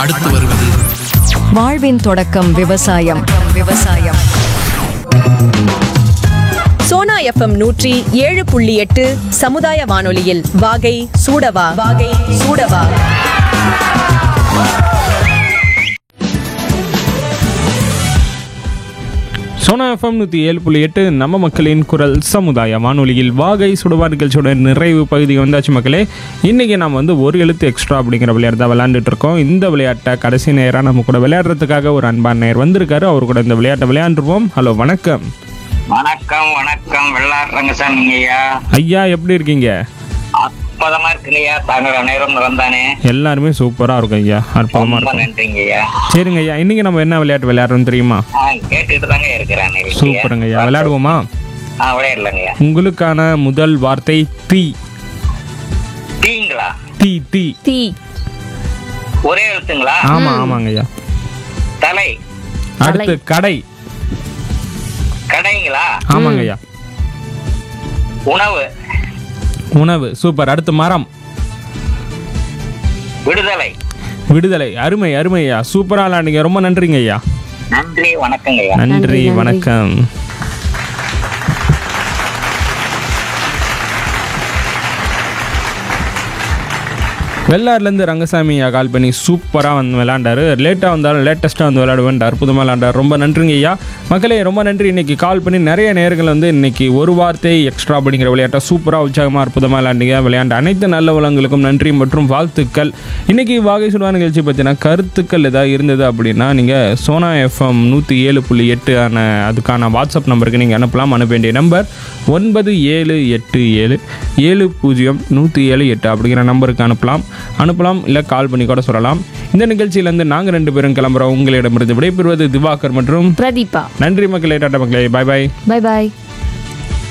அடுத்து வருவது வாழ்வின் தொடக்கம் விவசாயம் விவசாயம் சோனா எஃப்எம் நூற்றி ஏழு புள்ளி எட்டு சமுதாய வானொலியில் வாகை சூடவா வாகை சூடவா சோனா எஃப்எம் நூற்றி ஏழு புள்ளி எட்டு நம்ம மக்களின் குரல் சமுதாய வானொலியில் வாகை சுடுவா நிகழ்ச்சியோட நிறைவு பகுதி வந்தாச்சு மக்களே இன்றைக்கி நம்ம வந்து ஒரு எழுத்து எக்ஸ்ட்ரா அப்படிங்கிற விளையாட்டு தான் விளையாண்டுட்டு இருக்கோம் இந்த விளையாட்டை கடைசி நேராக நம்ம கூட விளையாடுறதுக்காக ஒரு அன்பான நேர் வந்திருக்காரு அவர் கூட இந்த விளையாட்டை விளையாண்டுருவோம் ஹலோ வணக்கம் வணக்கம் வணக்கம் வெள்ளார் ரங்கசாமி ஐயா ஐயா எப்படி இருக்கீங்க அற்புதமா இருக்குங்க ஐயா தாங்களோட நேரம் வந்தானே எல்லாருமே சூப்பராக இருக்கும் ஐயா அற்புதமாக ரொம்ப இருக்கும் நன்றிங்க ஐயா சரிங்க ஐயா இன்றைக்கி நம்ம என்ன விளையாட்டு விளையாடுறோம் தெரியுமா ஆ கேட்டுட்டு தாங்க இருக்கிறேன் நிகழ்ச்சியை. சூப்பருங்க ஐயா விளையாடுவோமா ஆ விளையாடலங்க ஐயா உங்களுக்கான முதல் வார்த்தை தீ டீங்களா தீ தீ தீ ஒரே எழுத்துங்களா ஆமா ஆமாங்க ஐயா தலை அடுத்து கடை கடைங்களா ஆமாங்க ஐயா உணவு உணவு சூப்பர் அடுத்து மரம் விடுதலை விடுதலை அருமை அருமை ஐயா சூப்பரா விளையாடுங்க ரொம்ப நன்றிங்க ஐயா நன்றி வணக்கங்க ஐயா நன்றி வணக்கம் வெள்ளாறுலேருந்து ரங்கசாமி ஐயா கால் பண்ணி சூப்பராக வந்து விளையாண்டாரு லேட்டாக வந்தாலும் லேட்டஸ்ட்டாக வந்து விளையாடுவேன் அற்புதமாக விளையாண்டார் ரொம்ப நன்றிங்க ஐயா மக்களே ரொம்ப நன்றி இன்னைக்கு கால் பண்ணி நிறைய நேர்கள் வந்து இன்னைக்கு ஒரு வார்த்தை எக்ஸ்ட்ரா அப்படிங்கிற விளையாட்டை சூப்பராக உற்சாகமாக அற்புதமாக விளையாண்டீங்க விளையாண்ட அனைத்து நல்ல வளங்களுக்கும் நன்றி மற்றும் வாழ்த்துக்கள் இன்னைக்கு வாகை சுடுவா நிகழ்ச்சி பற்றின கருத்துக்கள் ஏதாவது இருந்தது அப்படின்னா நீங்கள் சோனா எஃப்எம் நூற்றி ஏழு புள்ளி எட்டு ஆன அதுக்கான வாட்ஸ்அப் நம்பருக்கு நீங்கள் அனுப்பலாம் அனுப்ப வேண்டிய நம்பர் ஒன்பது ஏழு எட்டு ஏழு ஏழு பூஜ்ஜியம் நூற்றி ஏழு எட்டு அப்படிங்கிற நம்பருக்கு அனுப்பலாம் அனுப்பலாம் இல்லை கால் பண்ணி கூட சொல்லலாம் இந்த நிகழ்ச்சியிலேருந்து நாங்கள் ரெண்டு பேரும் கிளம்புறோம் உங்களிடமிருந்து விடைபெறுவது திவாகர் மற்றும் பிரதீபா நன்றி மக்களே டாட்டா மக்களே பாய் பாய் பை பாய்